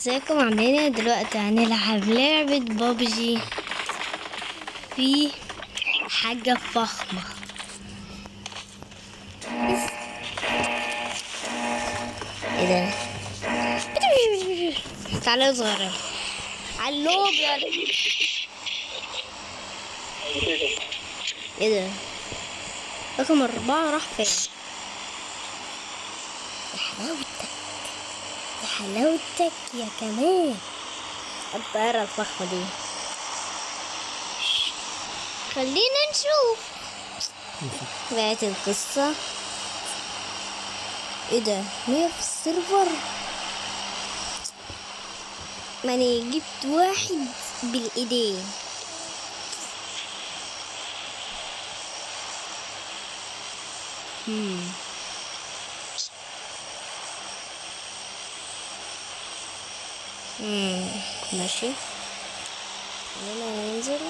ازيكم عاملين ايه دلوقتي هنلعب لعبة بابجي في حاجة فخمة ايه ده تعالى يا صغيرة علوب يا ايه ده رقم أربعة راح فين يا حلاوتك يا حلاوتك يا كمان الطائرة الفخمة دي خلينا نشوف بقية القصة ايه ده مية في السيرفر ماني جبت واحد بالايدين Hmm. امم ماشي خلينا ننزل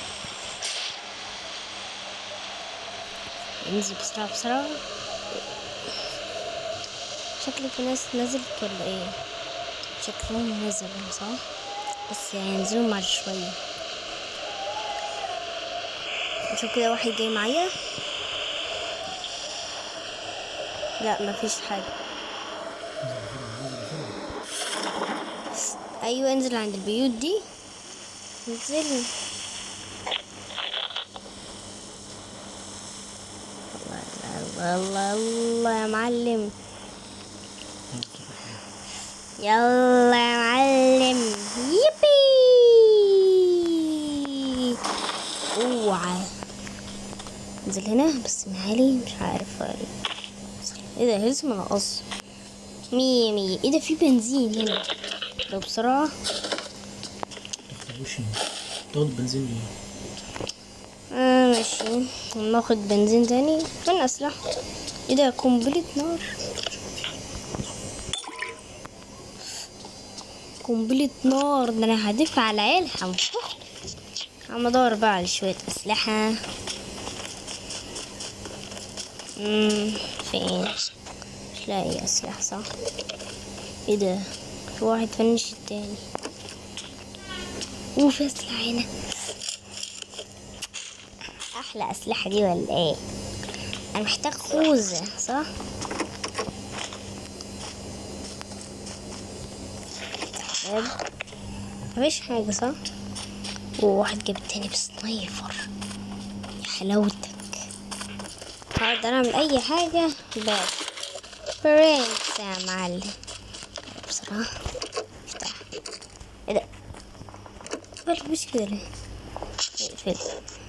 ننزل بسرعة بسرعة شكل في ناس نزلت ولا ايه شكلهم نزلوا صح بس هينزلوا بعد شوية شوف كده واحد جاي معايا لا مفيش حاجة ايوه انزل عند البيوت دي انزل الله الله الله يا معلم يلا يا معلم يبي اوعى انزل هنا بس معالي مش عارف ايه ده لسه منقص مية مية ايه ده في بنزين هنا لو بسرعة تاخدوش تاخد بنزين ليه؟ آه ماشي ناخد بنزين تاني فين أسلحة ايه ده قنبلة نار قنبلة نار ده انا هدف على العيال هنفخ عم ادور بقى على شوية أسلحة مم فين مش لاقي أسلحة صح ايه ده في واحد فنش التاني وفي أسلحة هنا أحلى أسلحة دي ولا ايه أنا محتاج خوذة صح طيب مفيش حاجة صح وواحد جاب التاني بسنايفر يا حلاوتك هقدر اعمل اي حاجة بس برنس يا معلم بصراحة افتح ايه ده ولا مش كده ليه اقفل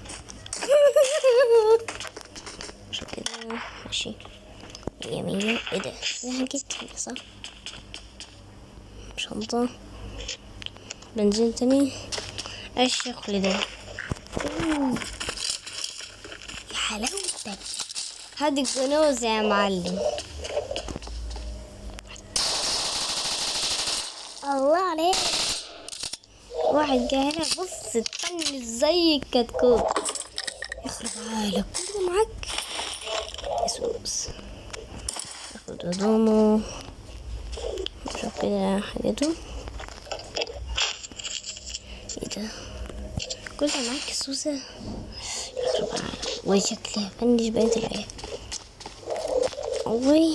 مش كده ماشي مية مية ايه ده انا جبت حاجة صح شنطة بنزين تاني ايش الشغل ده أوه. يا حلاوتك هادي الكنوز يا معلم الله عليك واحد جاي هنا بص اتفنش زي الكتكوت يخرب عقلك كله معاك يسوس ياخد هدومه شوف كده حاجته ايه ده كل ده معاك سوسة يخرب عقلك وي شكلي هفنش بقية العيال وي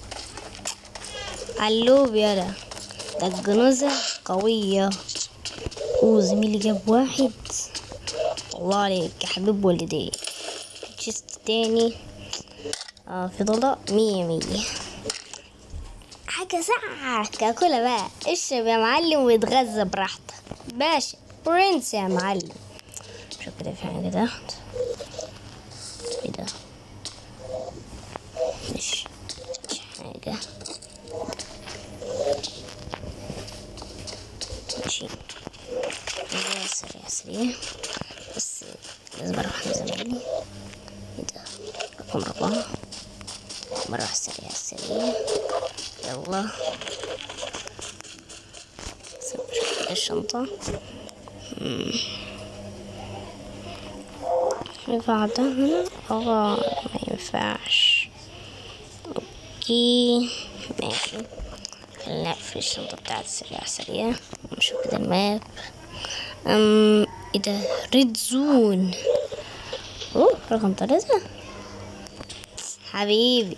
علوب يلا ده الجنازة قوية وزميلي جاب واحد الله عليك يا حبيب والدي تشيست تاني اه في ضلع مية مية حاجة ساعة كاكولا بقى اشرب يا معلم واتغذى براحتك باشا برنس يا معلم شوف كده في حاجة تحت ايه ده مش مش حاجة ماشي يلا سريع سريع بس لازم اروح لزميلي ايه ده رقم اربعة بروح سريع سريع يلا صبر الشنطة مم. ينفع ده هنا اه ما ينفعش اوكي ماشي خلينا نقفل الشنطة بتاعتي سريع سريع ونشوف كده الماب أم ايه ده ريد زون اوه رقم ثلاثة حبيبي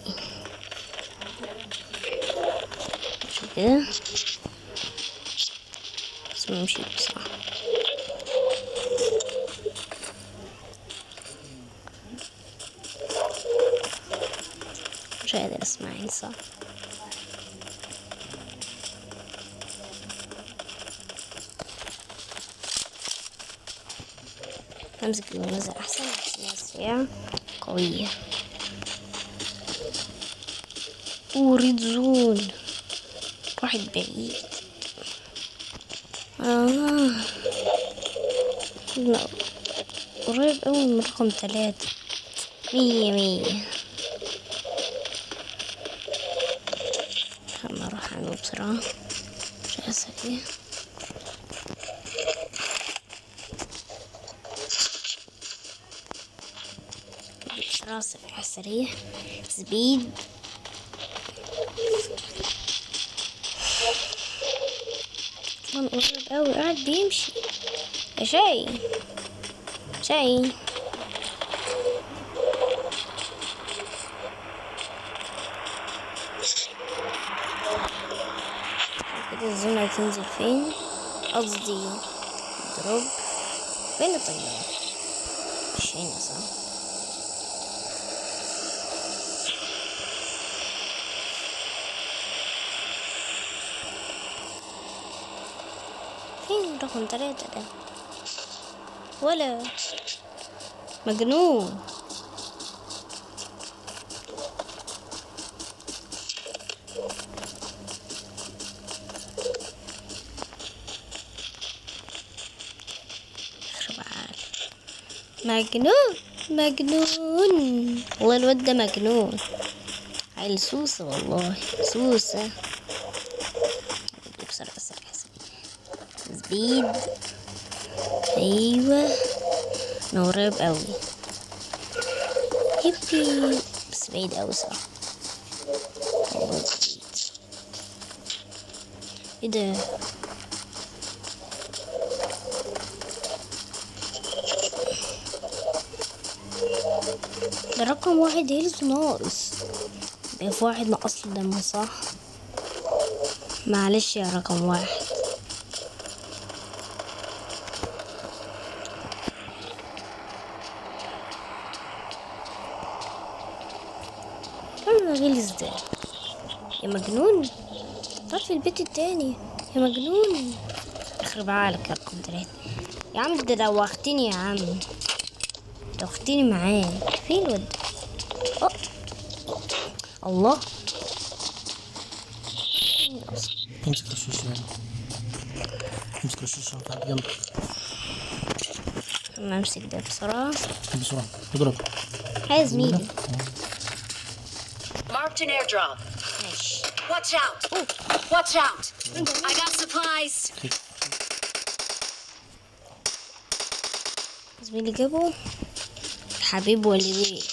شوف كده بس نمشي بسرعة مش قادر اسمعين صح امسك المنازل احسن سريعة قوية اريد زون واحد بعيد آه. لا قريب أوي من رقم ثلاثة مية مية خلنا نروح عنه بسرعة شوية سريع بسرعة سريع سريع سبيد من قريب أوي قاعد بيمشي يا شاي شاي كده الزونة هتنزل فين قصدي دروب فين الطيارة مش هنا صح فين رقم ثلاثة ده ولا مجنون يخرب عقلك. مجنون مجنون والله الواد ده مجنون عيل سوسة والله سوسة بسرعة بسرعة بسرعة سبيد ايوه انا قريب قوي يبي بس بعيد قوي صح والله بعيد ايه ده ده رقم واحد هيلز ناقص ده في واحد نقص له دم صح معلش يا رقم واحد انا غلس ده يا مجنون طرف البيت التاني يا مجنون يخرب عقلك يا رقم تلاتة يا عم ده دوختني يا عم دوختني معاك فين الواد أه. الله امسك الشاشة يعني امسك الشاشة تعال جنبك انا امسك ده بسرعة بسرعة اضرب يا زميلي Marked an airdrop. ماشي Watch out! Watch out! I got supplies. زميلي جابه حبيب والديك